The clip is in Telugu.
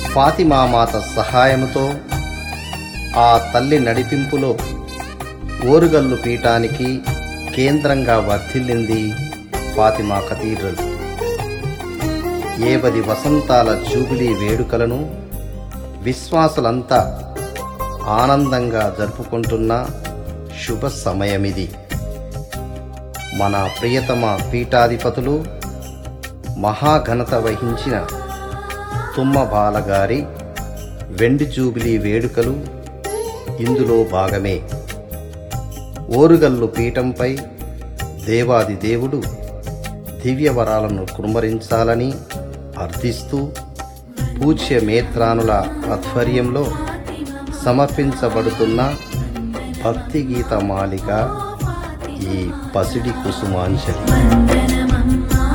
ఫాతిమామాత సహాయముతో ఆ తల్లి నడిపింపులో ఓరుగల్లు పీఠానికి కేంద్రంగా వర్ధిల్లింది ఫాతిమా కథీడ్రల్ ఏవది వసంతాల జూబిలీ వేడుకలను విశ్వాసులంతా ఆనందంగా జరుపుకుంటున్న శుభ సమయమిది మన ప్రియతమ పీఠాధిపతులు మహాఘనత వహించిన తుమ్మబాల గారి వెండి జూబిలీ వేడుకలు ఇందులో భాగమే ఓరుగల్లు పీఠంపై దేవాది దేవుడు దివ్యవరాలను కుమ్మరించాలని అర్థిస్తూ పూజ్య మేత్రానుల ఆధ్వర్యంలో సమర్పించబడుతున్న భక్తి గీత మాలిక ఈ పసిడి కుసుమాంజలి వందనమమ్మా